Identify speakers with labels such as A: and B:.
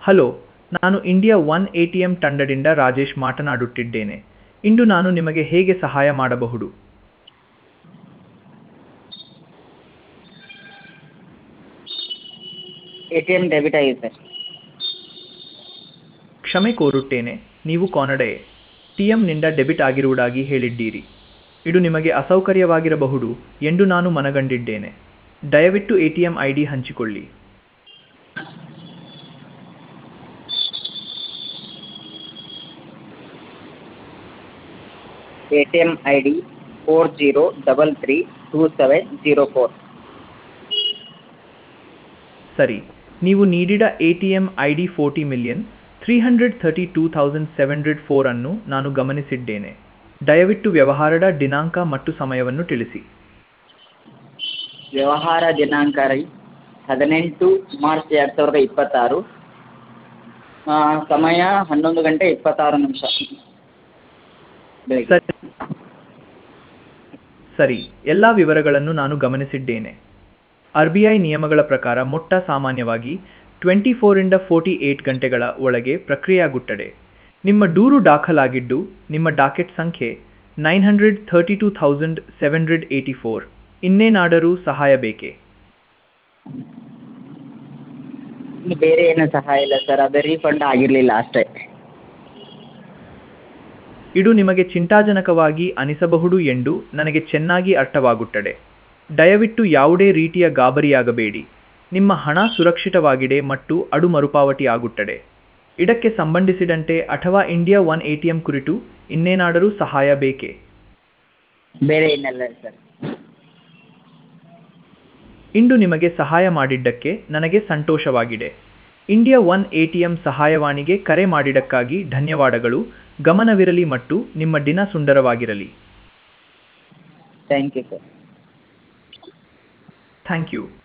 A: hello ನಾನು India one A T M ತಂಡದಿಂದ ರಾಜೇಶ್ ಮಾತನಾಡುತ್ತಿದ್ದೇನೆ ಇಂದು ನಾನು ನಿಮಗೆ ಹೇಗೆ ಸಹಾಯ ಮಾಡಬಹುದು
B: ಎ ಟಿ ಎಮ್ ಡೆಬಿಟ್ ಆಗಿದೆ ಸರ್
A: ಕ್ಷಮೆ ಕೋರುತ್ತೇನೆ ನೀವು ಕಾನಡೆಯೇ ಟಿ ಎಂನಿಂದ ಡೆಬಿಟ್ ಆಗಿರುವುದಾಗಿ ಹೇಳಿದ್ದೀರಿ ಇದು ನಿಮಗೆ ಅಸೌಕರ್ಯವಾಗಿರಬಹುದು ಎಂದು ನಾನು ಮನಗಂಡಿದ್ದೇನೆ ದಯವಿಟ್ಟು A T M I D ಹಂಚಿಕೊಳ್ಳಿ
B: A T M I D four zero double three two seven zero four
A: ಸರಿ ನೀವು ನೀಡಿದ A T M I D forty million three hundred thirty two thousand seven hundred four ಅನ್ನು ನಾನು ಗಮನಿಸಿದ್ದೇನೆ ದಯವಿಟ್ಟು ವ್ಯವಹಾರದ ದಿನಾಂಕ ಮತ್ತು ಸಮಯವನ್ನು ತಿಳಿಸಿ
B: ವ್ಯವಹಾರ ದಿನಾಂಕ ರೀ ಹದಿನೆಂಟು ಮಾರ್ಚ್ ಎರಡು ಸಾವಿರದ ಇಪ್ಪತ್ತಾರು ಆ, ಸಮಯ ಹನ್ನೊಂದು ಗಂಟೆ ಇಪ್ಪತ್ತಾರು ನಿಮಿಷ ಬೆಳಿಗ್ಗೆ
A: ಸರಿ ಸರಿ ಎಲ್ಲ ವಿವರಗಳನ್ನು ನಾನು ಗಮನಿಸಿದ್ದೇನೆ ಆರ್ ಬಿ ಐ ನಿಯಮಗಳ ಪ್ರಕಾರ ಮೊಟ್ಟ ಸಾಮಾನ್ಯವಾಗಿ ಟ್ವೆಂಟಿ ಫೋರಿಂದ ಫೋರ್ಟಿ ಏಟ್ ಗಂಟೆಗಳ ಒಳಗೆ ಪ್ರಕ್ರಿಯೆಯಾಗುತ್ತದೆ ನಿಮ್ಮ ದೂರು ದಾಖಲಾಗಿದ್ದು ನಿಮ್ಮ ಡಾಕೆಟ್ ಸಂಖ್ಯೆ nine hundred thirty two thousand seven hundred eighty four ಇನ್ನೇನಾದರೂ ಸಹಾಯ ಬೇಕೇ
B: ಇನ್ನು ಬೇರೆ ಏನೂ ಸಹಾಯ ಇಲ್ಲ ಸರ್ ಅದು ರೀಫಂಡ್ ಆಗಿರಲಿಲ್ಲ ಅಷ್ಟೇ
A: ಇದು ನಿಮಗೆ ಚಿಂತಾಜನಕವಾಗಿ ಅನಿಸಬಹುದು ಎಂದು ನನಗೆ ಚೆನ್ನಾಗಿ ಅರ್ಥವಾಗುತ್ತದೆ ದಯವಿಟ್ಟು ಯಾವುದೇ ರೀತಿಯ ಗಾಬರಿಯಾಗಬೇಡಿ ನಿಮ್ಮ ಹಣ ಸುರಕ್ಷಿತವಾಗಿದೆ ಮತ್ತು ಅದು ಮರುಪಾವತಿ ಆಗುತ್ತದೆ ಇದಕ್ಕೆ ಸಂಬಂಧಿಸಿದಂತೆ ಅಥವಾ India one A T M ಕುರಿತು ಇನ್ನೇನಾದರೂ ಸಹಾಯ ಬೇಕೇ
B: ಬೇರೆ ಏನಿಲ್ಲ ಸರ್
A: ಇಂದು ನಿಮಗೆ ಸಹಾಯ ಮಾಡಿದ್ದಕ್ಕೆ ನನಗೆ ಸಂತೋಷವಾಗಿದೆ India one A T M ಸಹಾಯವಾಣಿಗೆ ಕರೆ ಮಾಡಿದ್ದಕ್ಕಾಗಿ ಧನ್ಯವಾದಗಳು ಗಮನವಿರಲಿ ಮತ್ತು ನಿಮ್ಮ ದಿನ ಸುಂದರವಾಗಿರಲಿ
B: thank you sir
A: thank you